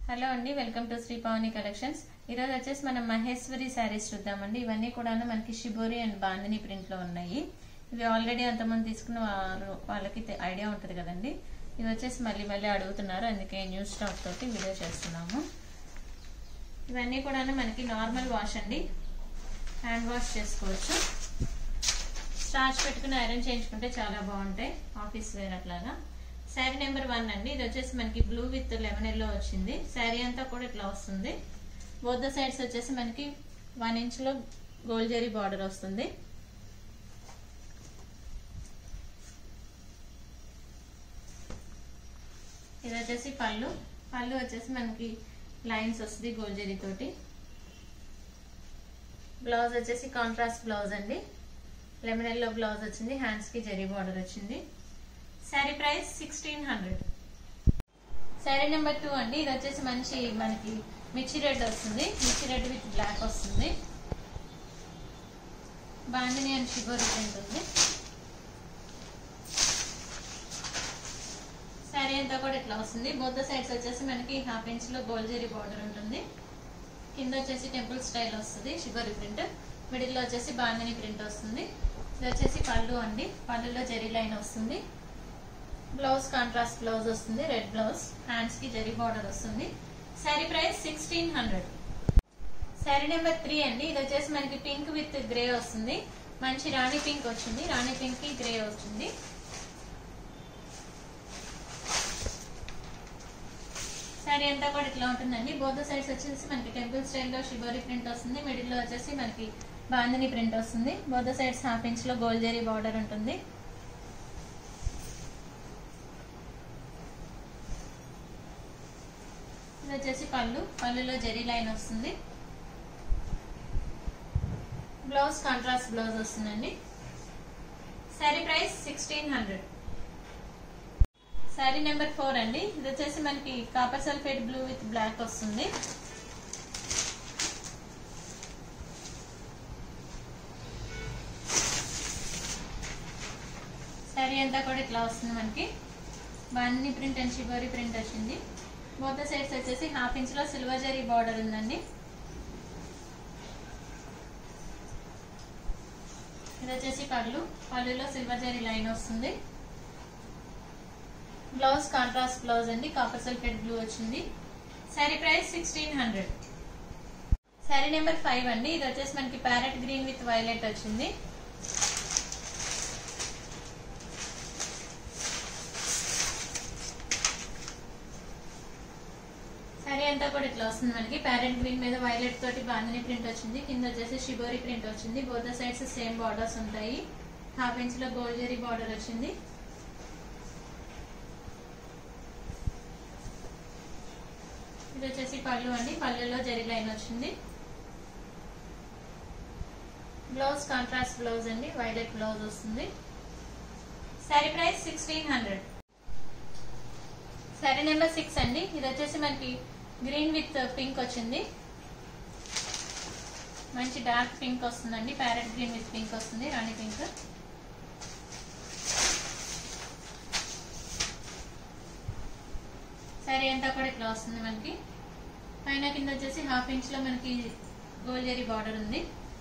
hello అండి welcome to Shri Pavani collections ఈరోజు వచ్చేసి మనం మహేశ్వరి శారీస్ చూద్దామండి ఇవన్నీ కూడా మనకి షిబోరి అండ్ బాందిని ప్రింట్ లో ఉన్నాయి ఇవి ఆల్రెడీ అంతమంది తీసుకున్న వారు వాళ్ళకి తె- ఐడియా ఉంటుంది కదండి ఇవి వచ్చేసి మళ్ళీ మళ్ళీ అడుగుతున్నారు అందుకే న్యూ స్టాక్ తోటి వీడియో చేస్తున్నాము ఇవన్నీ కూడా మనకి నార్మల్ వాష్ అండి హ్యాండ్ వాష్ చేసుకోవచ్చు స్టార్చ్ పెట్టుకుని ఐరన్ చేయించుకుంటే చాలా బాగుంటాయి ఆఫీస్ వేర్ అట్లాగా శారీ నెంబర్ వన్ అండి ఇది వచ్చేసి మనకి బ్లూ విత్ లెమన్ ఎల్లో వచ్చింది శారీ అంతా కూడా ఇట్లా వస్తుంది బోత్ ద సైడ్స్ వచ్చేసి మనకి వన్ ఇంచ్ లో గోల్డ్ జరీ బార్డర్ వస్తుంది ఇది వచ్చేసి పళ్ళు పళ్ళు వచ్చేసి మనకి లైన్స్ వస్తుంది గోల్డ్ జరీ తోటి బ్లౌజ్ వచ్చేసి కాంట్రాస్ట్ బ్లౌజ్ అండి లెమన్ ఎల్లో బ్లౌజ్ వచ్చింది హ్యాండ్స్ కి జరీ బార్డర్ వచ్చింది sari price sixteen hundred sari number two అండి ఇది వచ్చేసి మంచి మనకి మిర్చి రెడ్ వస్తుంది మిర్చి రెడ్ విత్ బ్లాక్ వస్తుంది బాండిని అండ్ షుగర్ ప్రింట్ ఉంది శారీ అంతా కూడా ఇట్లా వస్తుంది బొద్ద సైడ్స్ వచ్చేసి మనకి హాఫ్ ఇంచ్ లో గోల్డ్ జరీ బార్డర్ ఉంటుంది కింద వచ్చేసి టెంపుల్ స్టైల్ వస్తుంది షుగర్ ప్రింట్ మిడిల్ లో వచ్చేసి బాందిని ప్రింట్ వస్తుంది ఇది వచ్చేసి పళ్ళు అండి పళ్ళులో జరీ లైన్ వస్తుంది బ్లౌజ్ కాంట్రాస్ట్ బ్లౌజ్ వస్తుంది రెడ్ బ్లౌజ్ హ్యాండ్స్ కి జరీ బార్డర్ వస్తుంది sari price sixteen hundred sari number three అండి ఇది వచ్చేసి మనకి పింక్ విత్ గ్రే వస్తుంది మంచి రాణి పింక్ వచ్చింది రాణి పింక్ కి గ్రే వచ్చింది శారీ అంతా కూడా ఇట్లా ఉంటుందండి బోత్ సైడ్స్ వచ్చేసి మనకి టెంపుల్ స్టైల్లో షిబోరి ప్రింట్ వస్తుంది మిడిల్ లో వచ్చేసి మనకి బాందిని ప్రింట్ వస్తుంది బోత్ సైడ్స్ హాఫ్ ఇంచ్ లో గోల్డ్ జరీ బార్డర్ ఉంటుంది ఇది వచ్చేసి పళ్ళు పళ్ళులో జరీ లైన్ వస్తుంది బ్లౌజ్ కాంట్రాస్ట్ బ్లౌజ్ వస్తుందండి sari price sixteen hundred sari number four అండి ఇది వచ్చేసి మనకి copper sulphate blue with black వస్తుంది శారీ అంతా కూడా ఇట్లా వస్తుంది మనకి bandhani print and shibori print వచ్చింది బోత్ సైడ్స్ వచ్చేసి హాఫ్ ఇంచ్ లో సిల్వర్ జరీ బార్డర్ ఉందండి ఇది వచ్చేసి పళ్ళు పళ్ళులో సిల్వర్ జరీ లైన్ వస్తుంది బ్లౌజ్ కాంట్రాస్ట్ బ్లౌజ్ అండి కాపర్ సల్ఫేట్ బ్లూ వచ్చింది sari price sixteen hundred sari number five అండి ఇది వచ్చేసి మనకి ప్యారెట్ గ్రీన్ విత్ వైలెట్ వచ్చింది శారీ అంతా కూడా ఇట్లా వస్తుంది మనకి ప్యారెట్ గ్రీన్ మీద వైలెట్ తోటి బాందిని ప్రింట్ వచ్చింది కింద వచ్చేసి షిబోరి ప్రింట్ వచ్చింది బోత్ సైడ్స్ సేమ్ బార్డర్స్ ఉంటాయి హాఫ్ ఇంచ్ లో గోల్డ్ జరీ బార్డర్ వచ్చింది ఇది వచ్చేసి పళ్ళు అండి పళ్ళులో జరీ లైన్ వచ్చింది బ్లౌజ్ కాంట్రాస్ట్ బ్లౌజ్ అండి వైలెట్ బ్లౌజ్ వస్తుంది sari price sixteen hundred sari number six అండి ఇది వచ్చేసి మనకి గ్రీన్ విత్ పింక్ వచ్చింది మంచి డార్క్ పింక్ వస్తుందండి ప్యారెట్ గ్రీన్ విత్ పింక్ వస్తుంది రాణి పింక్ శారీ అంతా కూడా ఇట్లా వస్తుంది మనకి పైన కింద వచ్చేసి హాఫ్ ఇంచ్ లో మనకి గోల్డ్ జరీ బార్డర్ ఉంది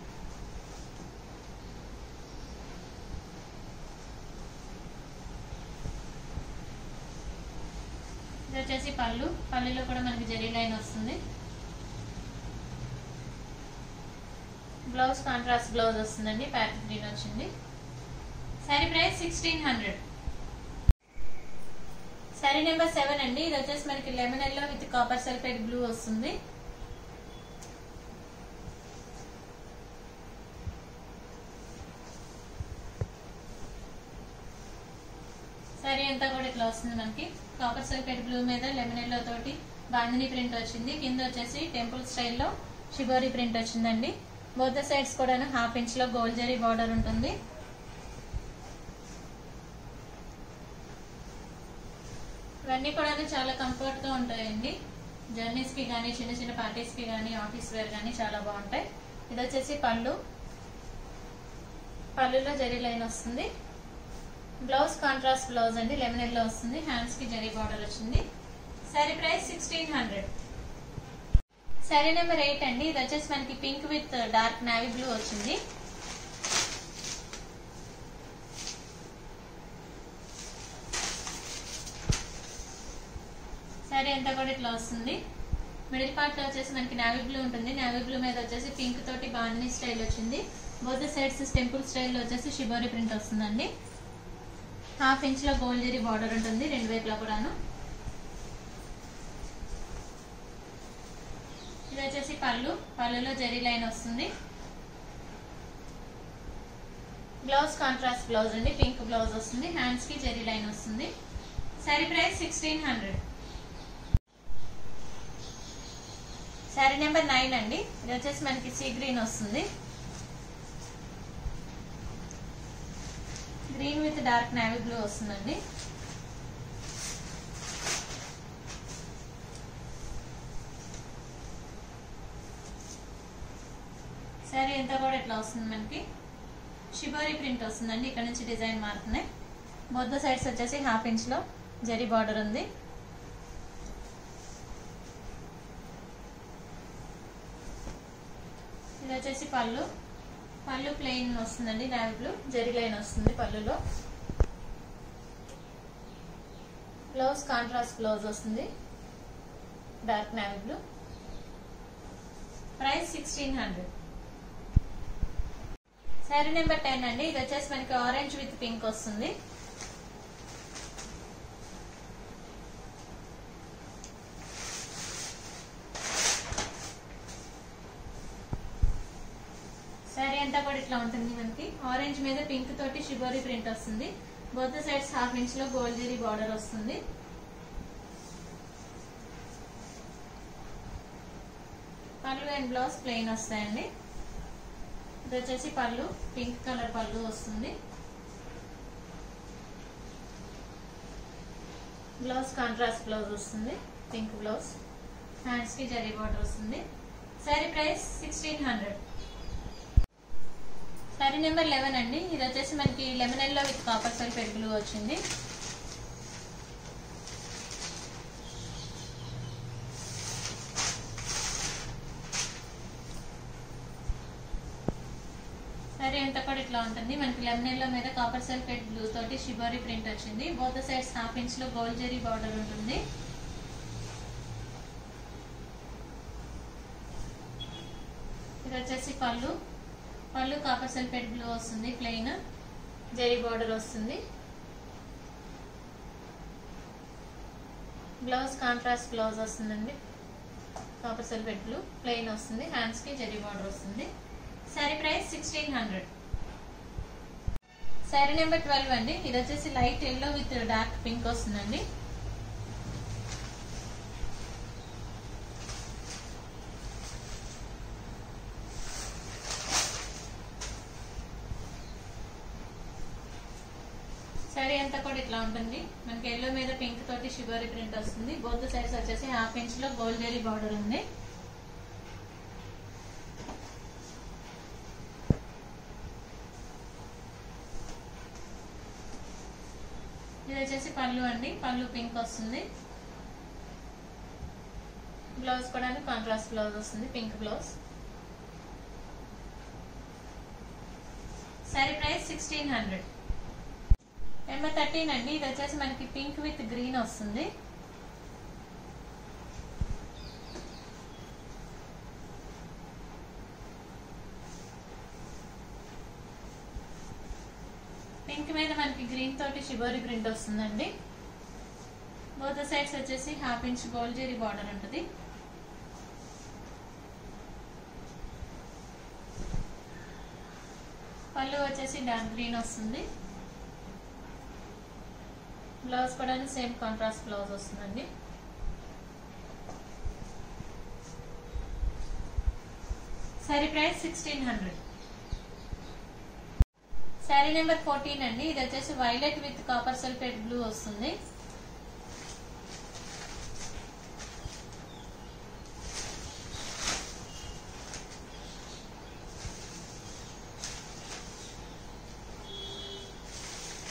ఇది వచ్చేసి పళ్ళు పళ్ళులో కూడా మనకి జరీ లైన్ వస్తుంది బ్లౌజ్ కాంట్రాస్ట్ బ్లౌజ్ వస్తుందండి ప్యాకెట్ గ్రీన్ వచ్చింది sari price sixteen hundred sari number seven అండి ఇది వచ్చేసి మనకి lemon yellow with copper sulphate blue వస్తుంది శారీ అంతా కూడా ఇట్లా వస్తుంది మనకి కాపర్ సల్ఫేట్ బ్లూ మీద లెమన్ ఎల్లో తోటి బాందిని ప్రింట్ వచ్చింది కింద వచ్చేసి టెంపుల్ స్టైల్లో షిబోరి ప్రింట్ వచ్చిందండి బోత్ సైడ్స్ కూడా హాఫ్ ఇంచ్ లో గోల్డ్ జరీ బార్డర్ ఉంటుంది ఇవన్నీ కూడా చాలా కంఫర్ట్ గా ఉంటాయండి జర్నీస్ కి కానీ చిన్న చిన్న పార్టీస్ కి కానీ ఆఫీస్ వేర్ కానీ చాలా బాగుంటాయి ఇది వచ్చేసి పళ్ళు పళ్ళులో జరీ లైన్ వస్తుంది బ్లౌజ్ కాంట్రాస్ట్ బ్లౌజ్ అండి లెమన్ ఎల్లో వస్తుంది హ్యాండ్స్ కి జరీ బార్డర్ వచ్చింది sari price sixteen hundred sari number eight అండి ఇది వచ్చేసి మనకి pink with dark navy blue వచ్చింది శారీ అంతా కూడా ఇట్లా వస్తుంది మిడిల్ పార్ట్ లో వచ్చేసి మనకి నావీ బ్లూ ఉంటుంది నావీ బ్లూ మీద వచ్చేసి పింక్ తోటి బాండీ స్టైల్ వచ్చింది బోత్ సైడ్స్ టెంపుల్ స్టైల్ వచ్చేసి షిబోరి ప్రింట్ వస్తుందండి హాఫ్ ఇంచ్ లో గోల్డ్ జరీ బార్డర్ ఉంటుంది రెండు వైపులా కూడాను ఇది వచ్చేసి పళ్ళు పళ్ళులో జరీ లైన్ వస్తుంది బ్లౌజ్ కాంట్రాస్ట్ బ్లౌజ్ అండి పింక్ బ్లౌజ్ వస్తుంది హ్యాండ్స్ కి జరీ లైన్ వస్తుంది sari price sixteen hundred sari number nine అండి ఇది వచ్చేసి మనకి సీ గ్రీన్ వస్తుంది green with dark navy blue వస్తుందండి శారీ అంతా కూడా ఇట్లా వస్తుంది మనకి షిబోరి ప్రింట్ వస్తుందండి ఇక్కడ నుంచి డిజైన్ మారుతున్నాయి బొద్ద సైడ్స్ వచ్చేసి హాఫ్ ఇంచ్ లో జరీ బార్డర్ ఉంది ఇది వచ్చేసి పళ్ళు పళ్ళు ప్లెయిన్ వస్తుందండి నావీ బ్లూ జరీ లైన్ వస్తుంది పళ్ళులో బ్లౌజ్ కాంట్రాస్ట్ బ్లౌజ్ వస్తుంది dark navy blue price sixteen hundred sari number ten అండి ఇది వచ్చేసి మనకి ఆరెంజ్ విత్ పింక్ వస్తుంది శారీ అంతా కూడా ఇట్లా ఉంటుంది మనకి ఆరెంజ్ మీద పింక్ తోటి షిబోరి ప్రింట్ వస్తుంది బొద్ద సైడ్స్ హాఫ్ ఇంచ్ లో గోల్డ్ జరీ బార్డర్ వస్తుంది పళ్ళు అండ్ బ్లౌజ్ ప్లెయిన్ వస్తాయండి ఇది వచ్చేసి పళ్ళు పింక్ కలర్ పళ్ళు వస్తుంది బ్లౌజ్ కాంట్రాస్ట్ బ్లౌజ్ వస్తుంది పింక్ బ్లౌజ్ హ్యాండ్స్ కి జరీ బార్డర్ వస్తుంది sari price sixteen hundred sari number eleven అండి ఇది వచ్చేసి మనకి లెమన్ ఎల్లో విత్ కాపర్ సెల్ పెరుగులు వచ్చింది సరే అంతా కూడా ఇట్లా ఉంటుంది మనకి లెమన్ ఎల్లో మీద కాపర్ సల్ఫేట్ బ్లూ తోటి షిబోరి ప్రింట్ వచ్చింది బోత్ సైడ్స్ హాఫ్ ఇంచ్ లో గోల్డ్ జరీ బార్డర్ ఉంటుంది ఇది వచ్చేసి పళ్ళు పళ్ళు కాపర్ సల్ఫేట్ బ్లూ వస్తుంది ప్లెయిన్ జరీ బార్డర్ వస్తుంది బ్లౌజ్ కాంట్రాస్ట్ బ్లౌజ్ వస్తుందండి కాపర్ సల్ఫేట్ బ్లూ ప్లెయిన్ వస్తుంది హ్యాండ్స్ కి జరీ బార్డర్ వస్తుంది sari price sixteen hundred sari number twelve అండి ఇది వచ్చేసి light yellow with dark pink వస్తుందండి శారీ అంతా కూడా ఇట్లా ఉంటుంది మనకి ఎల్లో మీద పింక్ తోటి షిబోరి ప్రింట్ వస్తుంది బోత్ సైడ్స్ వచ్చేసి హాఫ్ ఇంచ్ లో గోల్డ్ జరీ బార్డర్ ఉంది ఇది వచ్చేసి పళ్ళు అండి పళ్ళు పింక్ వస్తుంది బ్లౌజ్ కూడా కాంట్రాస్ట్ బ్లౌజ్ వస్తుంది pink blouse sari price sixteen hundred number thirteen అండి ఇది వచ్చేసి మనకి పింక్ విత్ గ్రీన్ వస్తుంది పింక్ మీద మనకి గ్రీన్ తోటి షిబోరి ప్రింట్ వస్తుందండి బోత్ సైడ్స్ వచ్చేసి half inch gold zari border ఉంటుంది పళ్ళు వచ్చేసి డార్క్ గ్రీన్ వస్తుంది బ్లౌజ్ కూడా సేమ్ కాంట్రాస్ట్ బ్లౌజ్ వస్తుందండి sari price sixteen hundred sari number fourteen అండి ఇది వచ్చేసి violet with copper sulphate blue వస్తుంది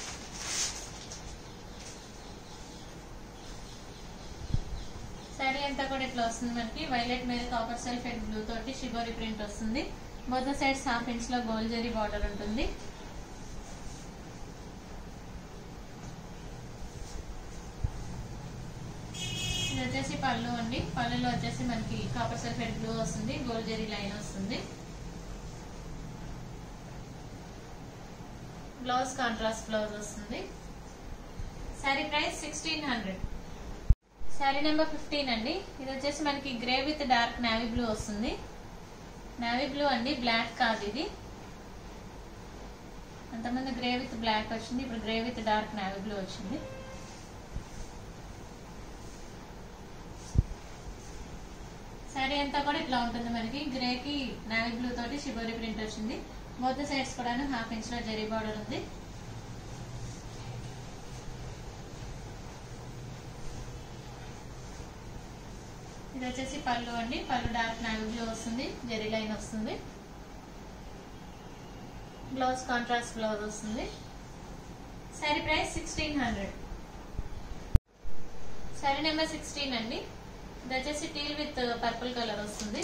శారీ అంతా అంతా కూడా ఇట్లా వస్తుంది మనకి వైలెట్ మీద కాపర్ సల్ఫేట్ బ్లూ తోటి షిబోరి ప్రింట్ వస్తుంది బొద్ద సైడ్స్ హాఫ్ ఇంచ్ లో గోల్డ్ జరీ బార్డర్ ఉంటుంది ఇది వచ్చేసి పళ్ళు అండి పళ్ళులో వచ్చేసి మనకి కాపర్ సల్ఫేట్ బ్లూ వస్తుంది గోల్డ్ జరీ లైన్ వస్తుంది బ్లౌజ్ కాంట్రాస్ట్ బ్లౌజ్ వస్తుంది sari price sixteen hundred sari number fifteen అండి ఇది వచ్చేసి మనకి grey with dark navy blue వస్తుంది నావీ బ్లూ అండి బ్లాక్ కాదు ఇది అంతమంది గ్రే విత్ బ్లాక్ వచ్చింది ఇప్పుడు grey with dark navy blue వచ్చింది శారీ అంతా కూడా ఇట్లా ఉంటుంది మనకి గ్రేకి నావీ బ్లూ తోటి షిబోరి ప్రింట్ వచ్చింది బోత్ సైడ్స్ కూడా హాఫ్ ఇంచ్ లో జరీ బార్డర్ ఉంది ఇది వచ్చేసి పళ్ళు అండి పళ్ళు డార్క్ నావీ బ్లూ వస్తుంది జరీ లైన్ వస్తుంది బ్లౌజ్ కాంట్రాస్ట్ బ్లౌజ్ వస్తుంది sari price sixteen hundred sari number sixteen అండి ఇది వచ్చేసి టీల్ విత్ పర్పుల్ కలర్ వస్తుంది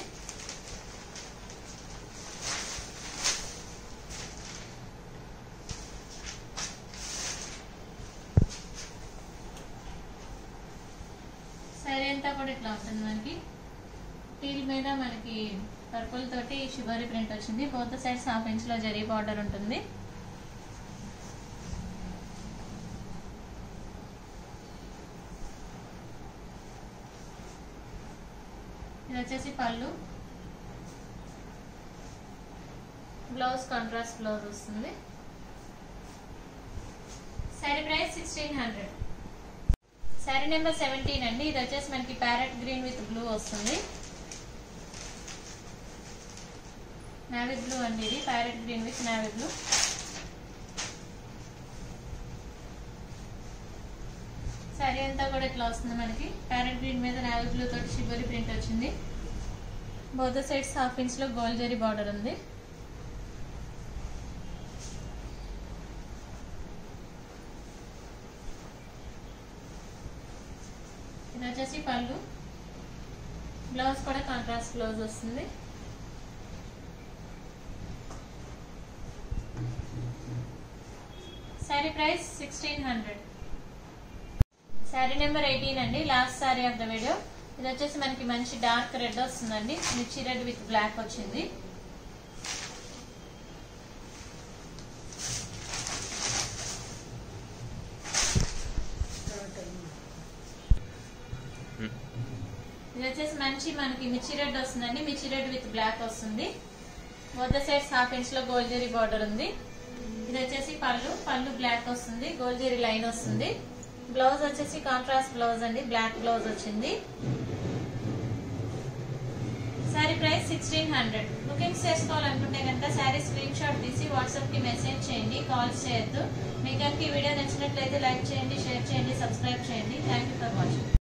శారీ అంతా కూడా ఇట్లా ఉంటుంది మనకి టీల్ మీద మనకి పర్పుల్ తోటి షుగరీ ప్రింట్ వచ్చింది బోత్ సైడ్స్ హాఫ్ ఇంచ్ లో జరీ బార్డర్ ఉంటుంది ఇది వచ్చేసి పళ్ళు బ్లౌజ్ కాంట్రాస్ట్ బ్లౌజ్ వస్తుంది sari price sixteen hundred sari number seventeen అండి ఇది వచ్చేసి మనకి ప్యారెట్ గ్రీన్ విత్ బ్లూ వస్తుంది నావీ బ్లూ అండి ఇది parrot green with navy blue sari అంతా కూడా ఇట్లా వస్తుంది మనకి ప్యారెట్ గ్రీన్ మీద నావీ బ్లూ తోటి షిబోరి ప్రింట్ వచ్చింది బోత్ సైడ్స్ హాఫ్ ఇంచ్ లో గోల్డ్ జరీ బార్డర్ ఉంది ఇది వచ్చేసి పళ్ళు బ్లౌజ్ కూడా కాంట్రాస్ట్ బ్లౌజ్ వస్తుంది sari price sixteen hundred sari number eighteen అండి last sari of the video ఇది వచ్చేసి మనకి మంచి డార్క్ రెడ్ వస్తుందండి మిర్చి రెడ్ విత్ బ్లాక్ వచ్చింది ఇది వచ్చేసి మంచి మనకి మిర్చి రెడ్ వస్తుందండి మిర్చి రెడ్ విత్ బ్లాక్ వస్తుంది బోత్ సైడ్స్ హాఫ్ ఇంచ్ లో గోల్డ్ జరీ బార్డర్ ఉంది ఇది వచ్చేసి పళ్ళు పళ్ళు బ్లాక్ వస్తుంది గోల్డ్ జరీ లైన్ వస్తుంది బ్లౌజ్ వచ్చేసి కాంట్రాస్ట్ బ్లౌజ్ అండి బ్లాక్ బ్లౌజ్ వచ్చింది sari price sixteen hundred bookings చేసుకోవాలనుకుంటే కనుక శారీ స్క్రీన్ షాట్ తీసి వాట్సాప్ కి మెసేజ్ చేయండి కాల్స్ చేయొద్దు మీకు కనుక ఈ వీడియో నచ్చినట్లయితే లైక్ చేయండి షేర్ చేయండి సబ్స్క్రైబ్ చేయండి థ్యాంక్ యూ ఫర్ వాచింగ్